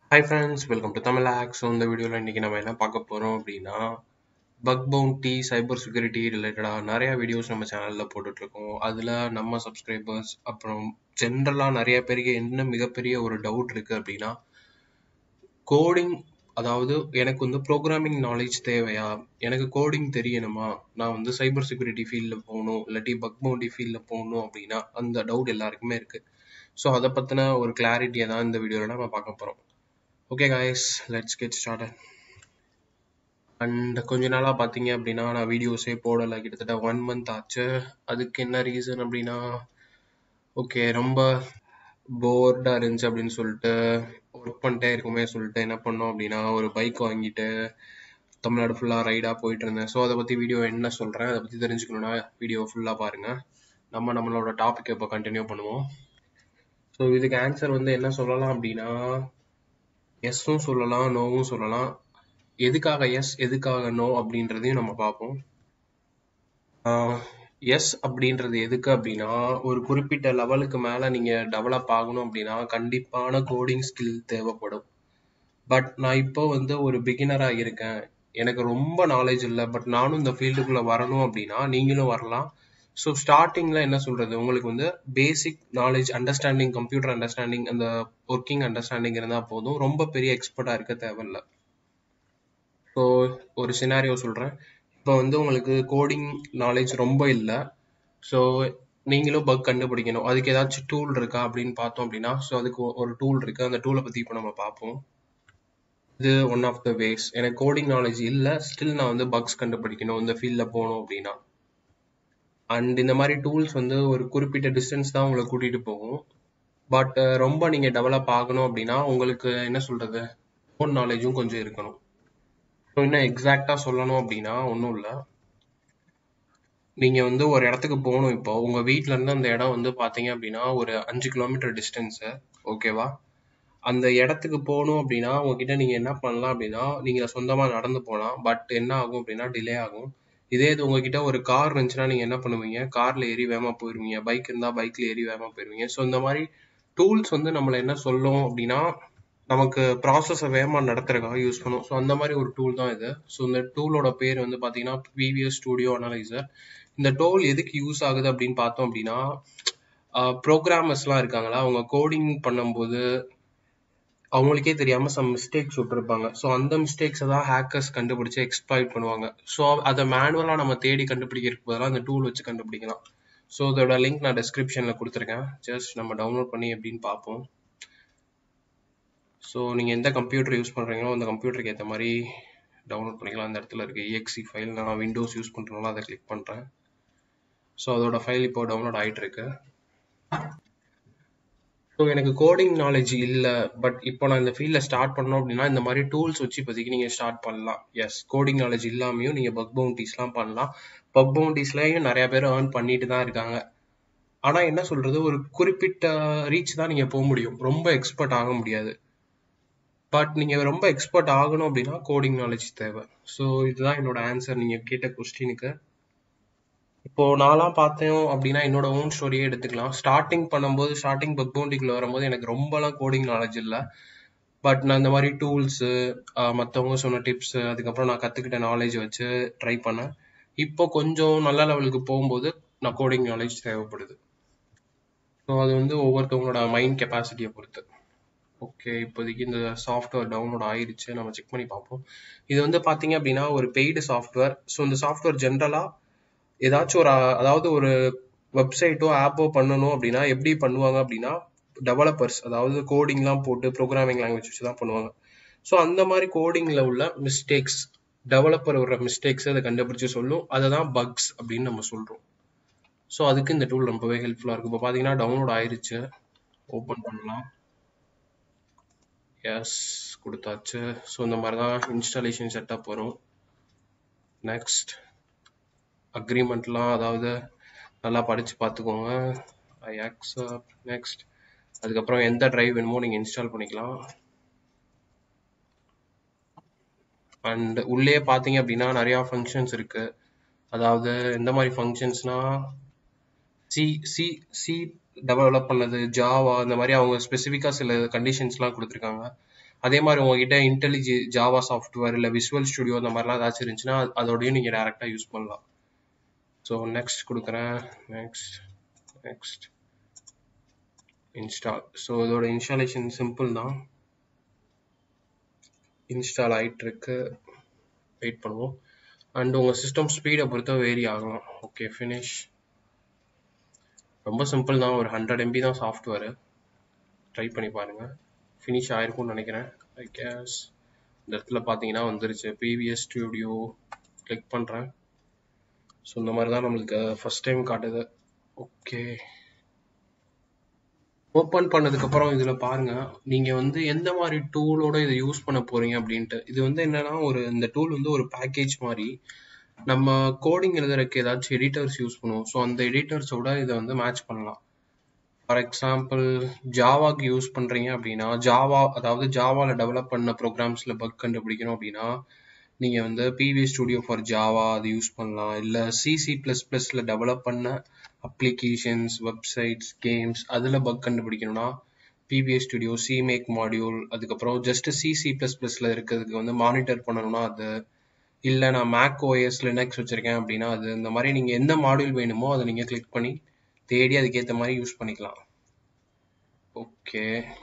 hi friends welcome to Tamil ஆக்ஸ் இந்த வீடியோவில் இன்றைக்கி நம்ம என்ன பார்க்க போகிறோம் அப்படின்னா பக் பவுண்டி சைபர் செக்யூரிட்டி ரிலேட்டடாக நிறையா வீடியோஸ் நம்ம சேனலில் போட்டுட்ருக்கோம் அதில் நம்ம சப்ஸ்கிரைபர்ஸ் அப்புறம் ஜென்ரலாக நிறைய பேருக்கு என்ன மிகப்பெரிய ஒரு டவுட் இருக்குது அப்படின்னா கோடிங் அதாவது எனக்கு வந்து ப்ரோக்ராமிங் நாலேஜ் தேவையா எனக்கு கோடிங் தெரியணுமா நான் வந்து சைபர் செக்யூரிட்டி ஃபீல்டில் போகணும் இல்லாட்டி பக் பவுண்டி ஃபீல்டில் போகணும் அப்படின்னா அந்த டவுட் எல்லாருக்குமே இருக்குது ஸோ அதை பற்றின ஒரு கிளாரிட்டியை தான் இந்த வீடியோவில் நம்ம பார்க்க போகிறோம் okay guys let's get started and கொஞ்ச நாளாக பார்த்தீங்க அப்படின்னா நான் வீடியோஸே போடலை கிட்டத்தட்ட ஒன் மந்த் ஆச்சு அதுக்கு என்ன ரீசன் அப்படின்னா ஓகே ரொம்ப போர்டாக இருந்துச்சு அப்படின்னு சொல்லிட்டு ஒர்க் பண்ணிட்டே இருக்குமே சொல்லிட்டு என்ன பண்ணோம் அப்படின்னா ஒரு பைக் வாங்கிட்டு தமிழ்நாடு ஃபுல்லாக ரைடாக போயிட்டு இருந்தேன் ஸோ அதை பற்றி வீடியோ என்ன சொல்கிறேன் அதை பற்றி தெரிஞ்சுக்கணுன்னா வீடியோ ஃபுல்லாக பாருங்கள் நம்ம நம்மளோட டாபிக் இப்போ கண்டினியூ பண்ணுவோம் ஸோ இதுக்கு ஆன்சர் வந்து என்ன சொல்லலாம் அப்படின்னா எஸ்ஸும் சொல்லலாம் நோவும் சொல்லலாம் எதுக்காக எஸ் எதுக்காக நோ அப்படின்றதையும் நம்ம பார்ப்போம் எஸ் அப்படின்றது எதுக்கு அப்படின்னா ஒரு குறிப்பிட்ட லெவலுக்கு மேலே நீங்கள் டெவலப் ஆகணும் அப்படின்னா கண்டிப்பான கோடிங் ஸ்கில் தேவைப்படும் பட் நான் இப்போ வந்து ஒரு பிகினராக இருக்கேன் எனக்கு ரொம்ப நாலேஜ் இல்லை பட் நானும் இந்த ஃபீல்டுக்குள்ளே வரணும் அப்படின்னா நீங்களும் வரலாம் ஸோ ஸ்டார்டிங்கில் என்ன சொல்கிறது உங்களுக்கு வந்து basic knowledge understanding computer understanding அந்த ஒர்க்கிங் அண்டர்ஸ்டாண்டிங் இருந்தால் போதும் ரொம்ப பெரிய எக்ஸ்பர்ட்டாக இருக்க தேவையில்ல ஸோ ஒரு சினாரியோ சொல்கிறேன் இப்போ வந்து உங்களுக்கு கோடிங் நாலேஜ் ரொம்ப இல்லை ஸோ நீங்களும் பக் கண்டுபிடிக்கணும் அதுக்கு ஏதாச்சும் டூல் இருக்கா அப்படின்னு பார்த்தோம் அப்படின்னா ஸோ அதுக்கு ஒரு டூல் இருக்குது அந்த டூலை பற்றி இப்போ நம்ம பார்ப்போம் இது ஒன் ஆஃப் த வேஸ் எனக்கு கோடிங் நாலேஜ் இல்லை ஸ்டில் நான் வந்து பக்ஸ் கண்டுபிடிக்கணும் இந்த ஃபீல்டில் போகணும் அப்படின்னா அண்ட் இந்த மாதிரி டூல்ஸ் வந்து ஒரு குறிப்பிட்ட டிஸ்டன்ஸ் தான் உங்களை கூட்டிகிட்டு போகும் பட் ரொம்ப நீங்கள் டெவலப் ஆகணும் அப்படின்னா உங்களுக்கு என்ன சொல்கிறது ஓன் நாலேஜும் கொஞ்சம் இருக்கணும் ஸோ இன்னும் எக்ஸாக்டாக சொல்லணும் அப்படின்னா ஒன்றும் இல்லை நீங்கள் வந்து ஒரு இடத்துக்கு போகணும் இப்போ உங்கள் வீட்டிலேருந்து அந்த இடம் வந்து பார்த்தீங்க அப்படின்னா ஒரு அஞ்சு கிலோமீட்டர் டிஸ்டன்ஸு ஓகேவா அந்த இடத்துக்கு போகணும் அப்படின்னா உங்ககிட்ட நீங்கள் என்ன பண்ணலாம் அப்படின்னா நீங்கள் சொந்தமாக நடந்து போகலாம் பட் என்ன ஆகும் அப்படின்னா டிலே ஆகும் இதே இது உங்ககிட்ட ஒரு கார் இருந்துச்சுன்னா நீங்கள் என்ன பண்ணுவீங்க காரில் ஏறி வேகமாக போயிடுவீங்க பைக் இருந்தால் பைக்கில் ஏறி வேகமாக போயிடுவீங்க ஸோ இந்த மாதிரி டூல்ஸ் வந்து நம்மளை என்ன சொல்லும் அப்படின்னா நமக்கு ப்ராசஸை வேகமாக நடத்துறதுக்காக யூஸ் பண்ணும் ஸோ அந்த மாதிரி ஒரு டூல் தான் இது ஸோ இந்த டூலோட பேர் வந்து பார்த்தீங்கன்னா பிவிஎஸ் ஸ்டூடியோ அனலைசர் இந்த டூல் எதுக்கு யூஸ் ஆகுது அப்படின்னு பார்த்தோம் அப்படின்னா ப்ரோக்ராமர்ஸ்லாம் இருக்காங்களா அவங்க கோடிங் பண்ணும்போது அவங்களுக்கே தெரியாமல் சம் மிஸ்டேக்ஸ் விட்டுருப்பாங்க ஸோ அந்த மிஸ்டேக்ஸை தான் ஹேக்கர்ஸ் கண்டுபிடிச்சு எக்ஸ்ப்ளாய்ட் பண்ணுவாங்க ஸோ அதை மேனுவலாக நம்ம தேடி கண்டுபிடிக்கிறதுக்கு பதிலாக அந்த டூல் வச்சு கண்டுபிடிக்கலாம் ஸோ இதோட லிங்க் நான் டிஸ்கிரிப்ஷனில் கொடுத்துருக்கேன் ஜஸ்ட் நம்ம டவுன்லோட் பண்ணி எப்படின்னு பார்ப்போம் ஸோ நீங்கள் எந்த கம்ப்யூட்டர் யூஸ் பண்ணுறீங்களோ அந்த கம்ப்யூட்டருக்கு ஏற்ற மாதிரி டவுன்லோட் பண்ணிக்கலாம் அந்த இடத்துல இருக்குது இஎக்ஸி ஃபைல் நான் விண்டோஸ் யூஸ் பண்ணுறதுனால அதை கிளிக் பண்ணுறேன் ஸோ அதோட ஃபைல் இப்போ டவுன்லோட் ஆகிட்டு இருக்கு ஸோ எனக்கு கோடிங் நாலேஜ் இல்லை பட் இப்போ நான் இந்த ஃபீல்டில் ஸ்டார்ட் பண்ணோம் அப்படின்னா இந்த மாதிரி டூல்ஸ் வச்சு இப்போதைக்கு நீங்கள் ஸ்டார்ட் பண்ணலாம் எஸ் கோடிங் நாலேஜ் இல்லாமையும் நீங்கள் பக் பவுண்டிஸ்லாம் பண்ணலாம் பக் பவுண்டிஸ்லையும் நிறைய பேர் ஏர்ன் பண்ணிட்டு தான் இருக்காங்க ஆனால் என்ன சொல்கிறது ஒரு குறிப்பிட்ட ரீச் தான் நீங்கள் போக முடியும் ரொம்ப எக்ஸ்பர்ட் ஆக முடியாது பட் நீங்கள் ரொம்ப எக்ஸ்பர்ட் ஆகணும் அப்படின்னா கோடிங் நாலேஜ் தேவை ஸோ இதுதான் என்னோட ஆன்சர் நீங்கள் கேட்ட கொஸ்டினுக்கு இப்போ நான்லாம் பார்த்தேன் அப்படின்னா என்னோட ஓன் ஸ்டோரியே எடுத்துக்கலாம் ஸ்டார்டிங் பண்ணும்போது ஸ்டார்டிங் பக் பவுண்டிக்குள்ள வரும்போது எனக்கு ரொம்பலாம் கோடிங் நாலேஜ் இல்லை பட் நான் இந்த மாதிரி டூல்ஸு மற்றவங்க சொன்ன டிப்ஸு அதுக்கப்புறம் நான் கற்றுக்கிட்ட நாலேஜ் வச்சு ட்ரை பண்ணேன் இப்போ கொஞ்சம் நல்ல லெவலுக்கு போகும்போது நான் கோடிங் நாலேஜ் தேவைப்படுது ஸோ அது வந்து ஒவ்வொருத்தவங்களோட மைண்ட் கெப்பாசிட்டியை பொறுத்து ஓகே இப்போதைக்கு இந்த சாஃப்ட்வேர் டவுன்லோட் ஆயிருச்சு நம்ம செக் பண்ணி பார்ப்போம் இது வந்து பார்த்தீங்க அப்படின்னா ஒரு பெய்டு சாஃப்ட்வேர் ஸோ இந்த சாஃப்ட்வேர் ஜென்ரலாக ஏதாச்சும் ஒரு அதாவது ஒரு வெப்சைட்டோ ஆப்போ பண்ணணும் அப்படின்னா எப்படி பண்ணுவாங்க அப்படின்னா டெவலப்பர்ஸ் அதாவது கோடிங்லாம் போட்டு ப்ரோக்ராமிங் லாங்குவேஜ் வச்சு தான் பண்ணுவாங்க ஸோ அந்த மாதிரி கோடிங்கில் உள்ள மிஸ்டேக்ஸ் டெவலப்பர் வர மிஸ்டேக்ஸ் அதை கண்டுபிடிச்சு சொல்லும் அதை தான் பக்ஸ் அப்படின்னு நம்ம சொல்கிறோம் ஸோ அதுக்கு இந்த டூல் ரொம்பவே ஹெல்ப்ஃபுல்லாக இருக்கும் இப்போ பார்த்தீங்கன்னா டவுன்லோட் ஆயிருச்சு ஓப்பன் பண்ணலாம் எஸ் கொடுத்தாச்சு ஸோ இந்த மாதிரி தான் இன்ஸ்டாலேஷன் செட்டப் வரும் நெக்ஸ்ட் அக்ரிமெண்ட்லாம் அதாவது நல்லா படித்து பார்த்துக்கோங்க ஐ ஆக்சப்ட் நெக்ஸ்ட் அதுக்கப்புறம் எந்த ட்ரைவ் வேணுமோ நீங்கள் இன்ஸ்டால் பண்ணிக்கலாம் அண்ட் உள்ளே பார்த்தீங்க அப்படின்னா நிறையா ஃபங்க்ஷன்ஸ் இருக்குது அதாவது எந்த மாதிரி ஃபங்க்ஷன்ஸ்னால் சி சி சி டெவலப் பண்ணது ஜாவா இந்த மாதிரி அவங்க ஸ்பெசிஃபிக்காக சில கண்டிஷன்ஸ்லாம் கொடுத்துருக்காங்க அதே மாதிரி உங்ககிட்ட இன்டெலிஜி ஜாவா சாஃப்ட்வேர் இல்லை விஷுவல் ஸ்டுடியோ அந்த மாதிரிலாம் ஏதாச்சும் இருந்துச்சுன்னா அதோடய நீங்கள் டேரெக்டாக யூஸ் பண்ணலாம் ஸோ நெக்ஸ்ட் கொடுக்குறேன் நெக்ஸ்ட் நெக்ஸ்ட் இன்ஸ்டால் ஸோ இதோட இன்ஸ்டாலேஷன் சிம்பிள் தான் இன்ஸ்டால் ஆகிட்டு இருக்கு வெயிட் பண்ணுவோம் அண்ட் உங்கள் சிஸ்டம் ஸ்பீடை பொறுத்த வேரி ஆகலாம் ஓகே ஃபினிஷ் ரொம்ப சிம்பிள் தான் ஒரு ஹண்ட்ரட் எம்பி தான் சாஃப்ட்வேரு ட்ரை பண்ணி பாருங்கள் ஃபினிஷ் ஆயிருக்கும்னு நினைக்கிறேன் ஐ கேஸ் இந்த இடத்துல பார்த்தீங்கன்னா வந்துருச்சு பிவிஎஸ் ஸ்டுடியோ கிளிக் பண்ணுறேன் ஸோ இந்த மாதிரி தான் நம்மளுக்கு ஃபஸ்ட் டைம் காட்டுது ஓகே ஓப்பன் பண்ணதுக்கப்புறம் இதில் பாருங்கள் நீங்கள் வந்து எந்த மாதிரி டூலோட இதை யூஸ் பண்ண போகிறீங்க அப்படின்ட்டு இது வந்து என்னென்னா ஒரு இந்த டூல் வந்து ஒரு பேக்கேஜ் மாதிரி நம்ம கோடிங் எழுதுறதுக்கு ஏதாச்சும் எடிட்டர்ஸ் யூஸ் பண்ணுவோம் ஸோ அந்த எடிட்டர்ஸோட இதை வந்து மேட்ச் பண்ணலாம் ஃபார் எக்ஸாம்பிள் ஜாவாக்கு யூஸ் பண்ணுறீங்க அப்படின்னா ஜாவா அதாவது ஜாவாவில் டெவலப் பண்ண ப்ரோக்ராம்ஸில் பக் கண்டுபிடிக்கணும் அப்படின்னா நீங்கள் வந்து பிவி ஸ்டுடியோ ஃபார் ஜாவா அது யூஸ் பண்ணலாம் இல்லை சிசி ப்ளஸ் ப்ளஸில் டெவலப் பண்ண அப்ளிகேஷன்ஸ் வெப்சைட்ஸ் கேம்ஸ் அதில் பக் கண்டுபிடிக்கணும்னா பிபிஎஸ் ஸ்டுடியோ சிமேக் மாடியூல் அதுக்கப்புறம் ஜஸ்ட் சிசி ப்ளஸ் ப்ளஸில் இருக்கிறதுக்கு வந்து மானிட்டர் பண்ணணும்னா அது இல்லை நான் மேக் ஓஎஸ் லினக்ஸ் வச்சுருக்கேன் அப்படின்னா அது இந்த மாதிரி நீங்கள் எந்த மாடியூல் வேணுமோ அதை நீங்கள் கிளிக் பண்ணி தேடி அதுக்கேற்ற மாதிரி யூஸ் பண்ணிக்கலாம் ஓகே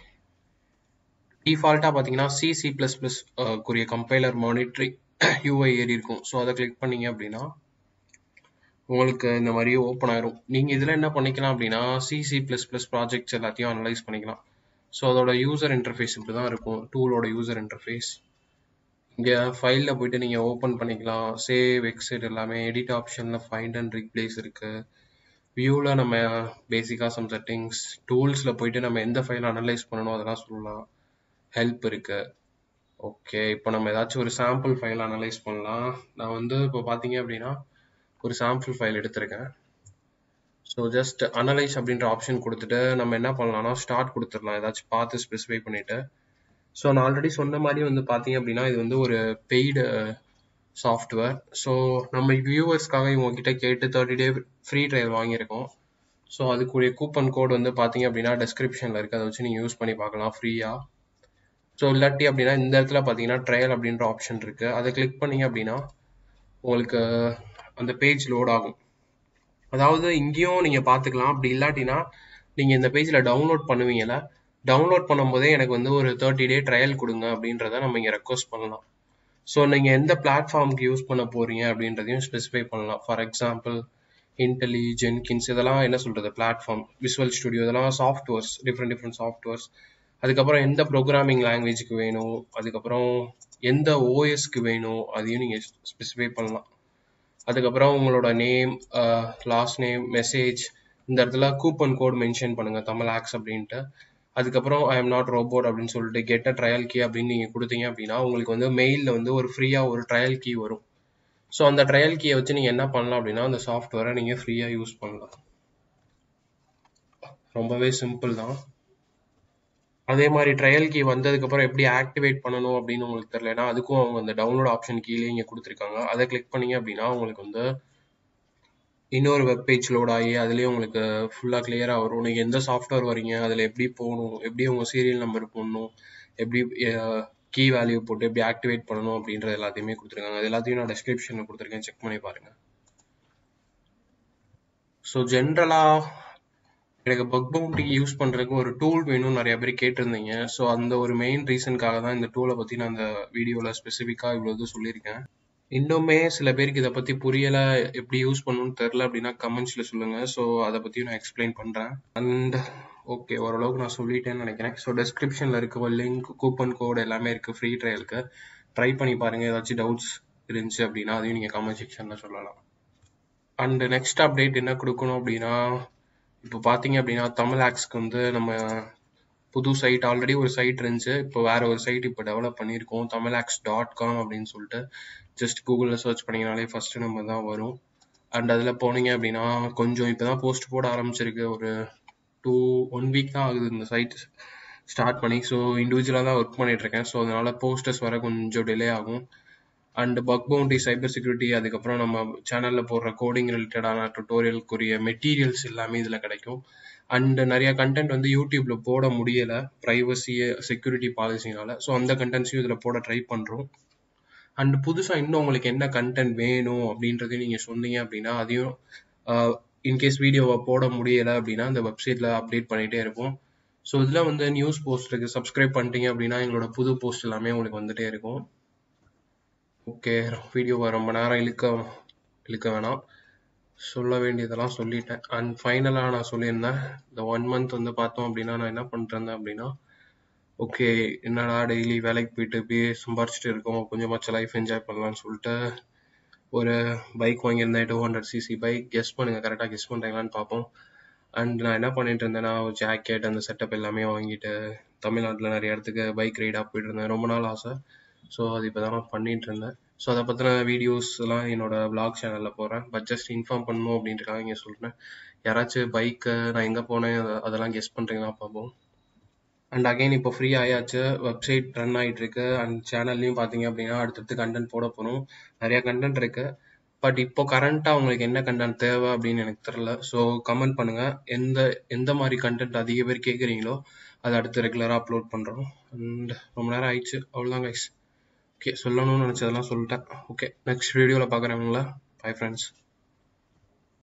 டிஃபால்ட்டாக பார்த்தீங்கன்னா சி சி ப்ளஸ் ப்ளஸ் குறிய கம்பைலர் மானிட்ரி யூஐ ஏறி இருக்கும் ஸோ அதை கிளிக் பண்ணீங்க அப்படின்னா உங்களுக்கு இந்த மாதிரி ஓப்பன் ஆயிரும் நீங்கள் இதில் என்ன பண்ணிக்கலாம் அப்படின்னா சிசி ப்ளஸ் ப்ளஸ் ப்ராஜெக்ட்ஸ் எல்லாத்தையும் அனலைஸ் பண்ணிக்கலாம் ஸோ அதோட யூசர் இன்டர்ஃபேஸ் இப்படி தான் இருக்கும் டூலோட யூசர் இன்டர்ஃபேஸ் இங்கே ஃபைலில் போயிட்டு நீங்கள் ஓப்பன் பண்ணிக்கலாம் சேவ் எக்ஸிட் எல்லாமே எடிட் ஆப்ஷனில் ஃபைண்ட் அண்ட் ரீப்ளேஸ் இருக்குது வியூவில் நம்ம பேசிக்காக சம் செட்டிங்ஸ் டூல்ஸில் போயிட்டு நம்ம எந்த ஃபைல் அனலைஸ் பண்ணணும் அதெல்லாம் சொல்லலாம் ஹெல்ப் இருக்குது ஓகே இப்போ நம்ம ஏதாச்சும் ஒரு சாம்பிள் ஃபைல் அனலைஸ் பண்ணலாம் நான் வந்து இப்போ பார்த்தீங்க அப்படின்னா ஒரு சாம்பிள் ஃபைல் எடுத்திருக்கேன் ஸோ ஜஸ்ட் அனலைஸ் அப்படின்ற ஆப்ஷன் கொடுத்துட்டு நம்ம என்ன பண்ணலாம்னா ஸ்டார்ட் கொடுத்துடலாம் ஏதாச்சும் பார்த்து ஸ்பெசிஃபை பண்ணிவிட்டு ஸோ நான் ஆல்ரெடி சொன்ன மாதிரி வந்து பார்த்தீங்க அப்படின்னா இது வந்து ஒரு பெய்டு சாஃப்ட்வேர் ஸோ நம்ம வியூவர்ஸ்க்காக இவங்ககிட்ட கேட்டு தேர்ட்டி டே ஃப்ரீ ட்ரையல் வாங்கியிருக்கோம் ஸோ அதுக்குரிய கூப்பன் கோட் வந்து பார்த்தீங்க அப்படின்னா டெஸ்கிரிப்ஷனில் இருக்குது அதை வச்சு நீங்கள் யூஸ் பண்ணி பார்க்கலாம் ஃப்ரீயாக ஸோ இல்லாட்டி அப்படின்னா இந்த இடத்துல பார்த்தீங்கன்னா ட்ரையல் அப்படின்ற ஆப்ஷன் இருக்குது அதை கிளிக் பண்ணீங்க அப்படின்னா உங்களுக்கு அந்த பேஜ் லோட் ஆகும் அதாவது இங்கேயும் நீங்கள் பார்த்துக்கலாம் அப்படி இல்லாட்டினா நீங்கள் இந்த பேஜில் டவுன்லோட் பண்ணுவீங்கல்ல டவுன்லோட் பண்ணும்போதே எனக்கு வந்து ஒரு தேர்ட்டி டே ட்ரையல் கொடுங்க அப்படின்றத நம்ம இங்கே ரெக்வஸ்ட் பண்ணலாம் ஸோ நீங்கள் எந்த பிளாட்ஃபார்முக்கு யூஸ் பண்ண போகிறீங்க அப்படின்றதையும் ஸ்பெசிஃபை பண்ணலாம் ஃபார் எக்ஸாம்பிள் இன்டெலி ஜென்கின்ஸ் இதெல்லாம் என்ன சொல்கிறது பிளாட்ஃபார்ம் விஷுவல் ஸ்டுடியோ இதெல்லாம் சாஃப்ட்வேர்ஸ் டிஃப்ரெண்ட் டிஃப்ரெண்ட் சாஃப்ட்வேர்ஸ் அதுக்கப்புறம் எந்த ப்ரோக்ராமிங் லாங்குவேஜுக்கு வேணும் அதுக்கப்புறம் எந்த ஓஎஸ்க்கு வேணும் அதையும் நீங்கள் ஸ்பெசிஃபை பண்ணலாம் அதுக்கப்புறம் உங்களோட நேம் லாஸ்ட் நேம் மெசேஜ் இந்த இடத்துல கூப்பன் கோட் மென்ஷன் பண்ணுங்கள் தமிழ் ஆக்ஸ் அப்படின்ட்டு அதுக்கப்புறம் ஐ எம் நாட் ரோபோட் அப்படின்னு சொல்லிட்டு கெட் அ ட்ரையல் கீ அப்படின்னு நீங்கள் கொடுத்தீங்க அப்படின்னா உங்களுக்கு வந்து மெயிலில் வந்து ஒரு ஃப்ரீயாக ஒரு ட்ரையல் கீ வரும் ஸோ அந்த ட்ரையல் கீயை வச்சு நீங்கள் என்ன பண்ணலாம் அப்படின்னா அந்த சாஃப்ட்வேரை நீங்கள் ஃப்ரீயாக யூஸ் பண்ணலாம் ரொம்பவே சிம்பிள் தான் அதே மாதிரி ட்ரையல் கீ வந்ததுக்கப்புறம் எப்படி ஆக்டிவேட் பண்ணணும் அப்படின்னு உங்களுக்கு தெரியலனா அதுக்கும் அவங்க அந்த டவுன்லோட் ஆப்ஷன் கீழே இங்கே கொடுத்துருக்காங்க அதை கிளிக் பண்ணீங்க அப்படின்னா உங்களுக்கு வந்து இன்னொரு வெப் பேஜ் லோட் ஆகி அதுலேயே உங்களுக்கு ஃபுல்லாக கிளியராக வரும் நீங்கள் எந்த சாஃப்ட்வேர் வரீங்க அதில் எப்படி போகணும் எப்படி உங்கள் சீரியல் நம்பர் போடணும் எப்படி கீ வேல்யூ போட்டு எப்படி ஆக்டிவேட் பண்ணணும் அப்படின்றது எல்லாத்தையுமே கொடுத்துருக்காங்க அது எல்லாத்தையும் நான் டிஸ்கிரிப்ஷனில் கொடுத்துருக்கேன் செக் பண்ணி பாருங்கள் ஸோ ஜென்ரலாக எனக்கு பக் பவுண்டி யூஸ் பண்ணுறதுக்கு ஒரு டூல் வேணும்னு நிறைய பேர் கேட்டிருந்தீங்க ஸோ அந்த ஒரு மெயின் ரீசனுக்காக தான் இந்த டூலை பற்றி நான் அந்த வீடியோவில் ஸ்பெசிஃபிக்காக இவ்வளோ இது சொல்லியிருக்கேன் இன்னுமே சில பேருக்கு இதை பற்றி புரியலை எப்படி யூஸ் பண்ணணும்னு தெரில அப்படின்னா கமெண்ட்ஸில் சொல்லுங்கள் ஸோ அதை பற்றியும் நான் எக்ஸ்பிளைன் பண்ணுறேன் அண்ட் ஓகே ஓரளவுக்கு நான் சொல்லிட்டேன்னு நினைக்கிறேன் ஸோ டிஸ்கிரிப்ஷனில் இருக்க லிங்க் கூப்பன் கோட் எல்லாமே இருக்குது ஃப்ரீ ட்ரையலுக்கு ட்ரை பண்ணி பாருங்கள் ஏதாச்சும் டவுட்ஸ் இருந்துச்சு அப்படின்னா அதையும் நீங்கள் கமெண்ட் செக்ஷனில் சொல்லலாம் அண்ட் நெக்ஸ்ட் அப்டேட் என்ன கொடுக்கணும் அப்படின்னா இப்போ பார்த்தீங்க அப்படின்னா தமிழ் ஆக்ஸ்க்கு வந்து நம்ம புது சைட் ஆல்ரெடி ஒரு சைட் இருந்துச்சு இப்போ வேற ஒரு சைட் இப்போ டெவலப் பண்ணியிருக்கோம் தமிழ் ஆக்ஸ் டாட் காம் அப்படின்னு சொல்லிட்டு ஜஸ்ட் கூகுளில் சர்ச் பண்ணிங்கனாலே ஃபஸ்ட்டு நம்ம தான் வரும் அண்ட் அதில் போனீங்க அப்படின்னா கொஞ்சம் இப்போ தான் போஸ்ட் போட ஆரம்பிச்சிருக்கு ஒரு டூ ஒன் வீக் தான் ஆகுது இந்த சைட் ஸ்டார்ட் பண்ணி ஸோ இண்டிவிஜுவலாக தான் ஒர்க் பண்ணிட்டு இருக்கேன் ஸோ அதனால போஸ்டர்ஸ் வர கொஞ்சம் டிலே ஆகும் and bug bounty cyber security அதுக்கப்புறம் நம்ம சேனலில் போடுற கோடிங் ரிலேட்டடான டுட்டோரியலுக்குரிய மெட்டீரியல்ஸ் எல்லாமே இதில் கிடைக்கும் அண்ட் நிறைய கண்டென்ட் வந்து யூடியூப்ல போட முடியல ப்ரைவசி செக்யூரிட்டி பாலிசினால ஸோ அந்த கண்டென்ட்ஸையும் இதில் போட ட்ரை பண்ணுறோம் அண்ட் புதுசாக இன்னும் உங்களுக்கு என்ன கண்டென்ட் வேணும் அப்படின்றதையும் நீங்கள் சொன்னீங்க அப்படின்னா அதையும் இன்கேஸ் வீடியோவை போட முடியலை அப்படின்னா அந்த வெப்சைட்டில் அப்டேட் பண்ணிகிட்டே இருப்போம் ஸோ இதில் வந்து நியூஸ் போஸ்ட் இருக்குது சப்ஸ்கிரைப் பண்ணிட்டீங்க அப்படின்னா எங்களோட புது போஸ்ட் எல்லாமே உங்களுக்கு வந்துட்டே இருக்கும் ஓகே வீடியோவை ரொம்ப நேரம் இழுக்க இழுக்க வேணாம் சொல்ல வேண்டியதெல்லாம் சொல்லிட்டேன் அண்ட் ஃபைனலாக நான் சொல்லியிருந்தேன் இந்த ஒன் மந்த் வந்து பார்த்தோம் அப்படின்னா நான் என்ன பண்ணிட்டு அப்படின்னா ஓகே என்னடா டெய்லி வேலைக்கு போயிட்டு இப்படியே சம்பாரிச்சிட்டு இருக்கோம் கொஞ்சமாச்சும் லைஃப் என்ஜாய் பண்ணலாம்னு சொல்லிட்டு ஒரு பைக் வாங்கியிருந்தேன் two hundred CC bike guess பண்ணுங்க கரெக்டாக கெஸ் பண்ணுறீங்களான்னு பார்ப்போம் அண்ட் நான் என்ன பண்ணிட்டு இருந்தேன்னா ஒரு ஜாக்கெட் அந்த செட்டப் எல்லாமே வாங்கிட்டு தமிழ்நாட்டில் நிறைய இடத்துக்கு பைக் ரைடாக போயிட்டு இருந்தேன் ரொம்ப நாள் ஆசை ஸோ அது இப்போ தான் நான் பண்ணிட்டு இருந்தேன் ஸோ அதை பற்றின வீடியோஸ் எல்லாம் என்னோட பிளாக் சேனலில் போகிறேன் பட் ஜஸ்ட் இன்ஃபார்ம் பண்ணணும் அப்படின்றக்காக இங்கே சொல்கிறேன் யாராச்சும் பைக்கை நான் எங்கே போனேன் அதெல்லாம் கெஸ் பண்ணுறீங்களா பார்ப்போம் அண்ட் அகைன் இப்போ ஃப்ரீ ஆயாச்சு வெப்சைட் ரன் ஆகிட்டு இருக்கு அண்ட் சேனல்லையும் பார்த்தீங்க அப்படின்னா அடுத்தடுத்து கண்டென்ட் போட போகிறோம் நிறைய கண்டென்ட் இருக்கு பட் இப்போ கரண்ட்டாக உங்களுக்கு என்ன கண்டென்ட் தேவை அப்படின்னு எனக்கு தெரில ஸோ கமெண்ட் பண்ணுங்க எந்த எந்த மாதிரி கண்டென்ட் அதிக பேர் கேட்குறீங்களோ அதை அடுத்து ரெகுலராக அப்லோட் பண்ணுறோம் அண்ட் ரொம்ப நேரம் ஆயிடுச்சு அவ்வளோதான் கைஸ் ஓகே சொல்லணும்னு நினச்சதெல்லாம் சொல்லிட்டேன் ஓகே நெக்ஸ்ட் வீடியோவில் பார்க்குறவங்களா பை ஃப்ரெண்ட்ஸ்